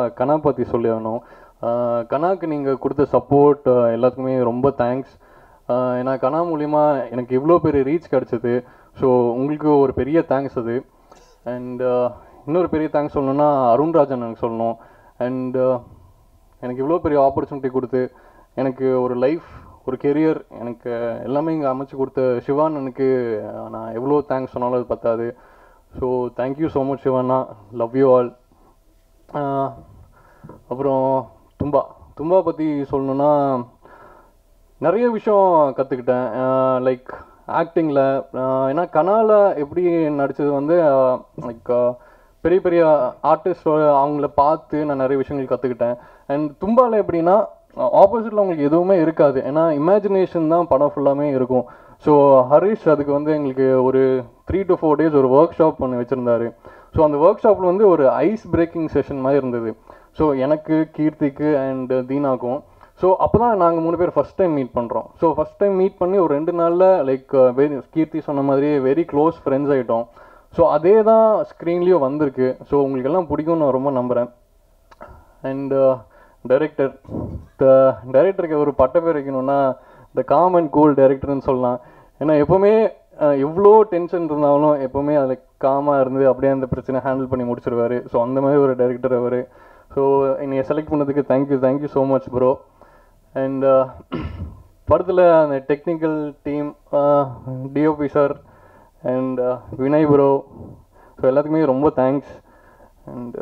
கனா பற்றி சொல்லி ஆகணும் ஆஹ் கனாக்கு நீங்கள் கொடுத்த சப்போர்ட் எல்லாத்துக்குமே ரொம்ப தேங்க்ஸ் ஏன்னா கனா மூலிமா எனக்கு இவ்வளோ பெரிய ரீச் கிடச்சிது ஸோ உங்களுக்கு ஒரு பெரிய தேங்க்ஸ் அது அண்ட் இன்னொரு பெரிய தேங்க்ஸ் சொல்லணும்னா அருண்ராஜன் எனக்கு சொல்லணும் அண்ட் எனக்கு இவ்வளோ பெரிய ஆப்பர்ச்சுனிட்டி கொடுத்து எனக்கு ஒரு லைஃப் ஒரு கெரியர் எனக்கு எல்லாமே இங்கே அமைச்சு கொடுத்த சிவான் எனக்கு நான் எவ்வளோ தேங்க்ஸ் சொன்னாலும் அது பத்தாது so thank you so much Sivana love you all அப்புறம் தும்பா தும்பா பற்றி சொல்லணுன்னா நிறைய விஷயம் கற்றுக்கிட்டேன் லைக் ஆக்டிங்கில் ஏன்னா கனால எப்படி நடித்தது வந்து லைக் பெரிய பெரிய ஆர்டிஸ்ட் அவங்கள பார்த்து நான் நிறைய விஷயங்கள் கற்றுக்கிட்டேன் அண்ட் தும்பால எப்படின்னா ஆப்போசிட்டில் அவங்களுக்கு எதுவுமே இருக்காது ஏன்னா இமேஜினேஷன் தான் படம் ஃபுல்லாமே இருக்கும் ஸோ ஹரிஷ் அதுக்கு வந்து எங்களுக்கு ஒரு த்ரீ டு ஃபோர் டேஸ் ஒரு ஒர்க் ஷாப் ஒன்று வச்சுருந்தாரு ஸோ அந்த ஒர்க் ஷாப்பில் வந்து ஒரு ஐஸ் பிரேக்கிங் செஷன் மாதிரி இருந்தது ஸோ எனக்கு கீர்த்திக்கு அண்ட் தீனாக்கும் ஸோ அப்போ தான் நாங்கள் மூணு பேர் ஃபஸ்ட் டைம் மீட் பண்ணுறோம் ஸோ ஃபஸ்ட் டைம் மீட் பண்ணி ஒரு ரெண்டு நாளில் லைக் வெரி கீர்த்தி சொன்ன மாதிரி வெரி க்ளோஸ் ஃப்ரெண்ட்ஸ் ஆகிட்டோம் ஸோ அதே தான் ஸ்க்ரீன்லேயும் வந்திருக்கு ஸோ உங்களுக்கு எல்லாம் பிடிக்கும்னு நான் ரொம்ப நம்புகிறேன் அண்ட் டைரக்டர் த டைரக்டருக்கு ஒரு பட்ட பேர் வைக்கணும்னா த காம் அண்ட் கூல் டைரக்டர்னு சொல்லலாம் ஏன்னா எப்போவுமே எவ்வளோ டென்ஷன் இருந்தாலும் எப்போவுமே அதில் காமாக இருந்து அப்படியே அந்த பிரச்சனை ஹேண்டில் பண்ணி முடிச்சிருவாரு ஸோ அந்த மாதிரி ஒரு டைரக்டர் அவர் ஸோ என்னைய செலக்ட் பண்ணதுக்கு thank you thank you so much bro and படத்தில் அந்த technical team DOP sir and Vinay bro so எல்லாத்துக்குமே ரொம்ப thanks and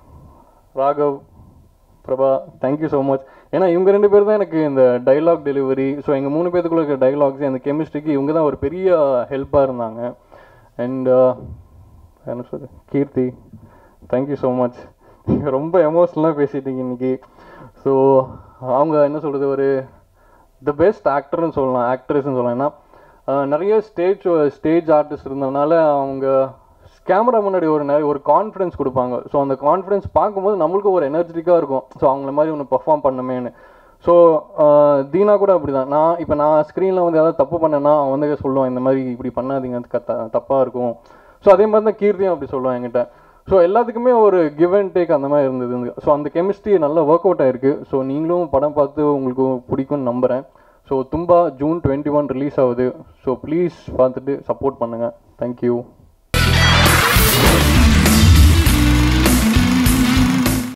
Raghav Prabha thank you so much ஏன்னா இவங்க ரெண்டு பேர் தான் எனக்கு இந்த டைலாக் டெலிவரி ஸோ எங்கள் மூணு பேத்துக்குள்ள இருக்க டைலாக்ஸ் அந்த கெமிஸ்ட்ரிக்கு இவங்க தான் ஒரு பெரிய ஹெல்ப்பாக இருந்தாங்க அண்ட் என்ன சொல்றது கீர்த்தி தேங்க்யூ ஸோ மச் நீங்கள் ரொம்ப எமோஷ்னலாக பேசிட்டீங்க இன்னைக்கு ஸோ அவங்க என்ன சொல்கிறது ஒரு த பெஸ்ட் ஆக்டர்னு சொல்லலாம் ஆக்ட்ரஸ்னு சொல்லலாம் ஏன்னா அஹ், நிறைய ஸ்டேஜ் ஸ்டேஜ் ஆர்டிஸ்ட் இருந்ததுனால அவங்க கேமரா முன்னாடி ஒரு நிறைய ஒரு கான்ஃபிடன்ஸ் கொடுப்பாங்க ஸோ அந்த கான்ஃபிடன்ஸ் பார்க்கும்போது நம்மளுக்கு ஒரு எனர்ஜெட்டிக்காக இருக்கும் ஸோ அவங்கள மாதிரி ஒன்று பெர்ஃபார்ம் பண்ணமேன்னு ஸோ தீனா கூட அப்படிதான் நான் இப்போ நான் ஸ்க்ரீனில் வந்து ஏதாவது தப்பு பண்ணேன்னா அவன் வந்து சொல்லுவான் இந்த மாதிரி இப்படி பண்ணாதீங்க அது கத்த தப்பாக இருக்கும் ஸோ அதே மாதிரி தான் கீர்த்தியும் அப்படி சொல்லுவான் என்கிட்ட ஸோ எல்லாத்துக்குமே ஒரு கிவ் அண்ட் டேக் அந்த மாதிரி இருந்தது ஸோ அந்த கெமிஸ்ட்ரி நல்லா ஒர்க் அவுட் ஆயிருக்கு ஸோ நீங்களும் படம் பார்த்து உங்களுக்கு பிடிக்கும்னு நம்புகிறேன் so Thumbaa June twenty one release ஆகுது ஸோ ப்ளீஸ் பார்த்துட்டு சப்போர்ட் பண்ணுங்கள் தேங்க்யூ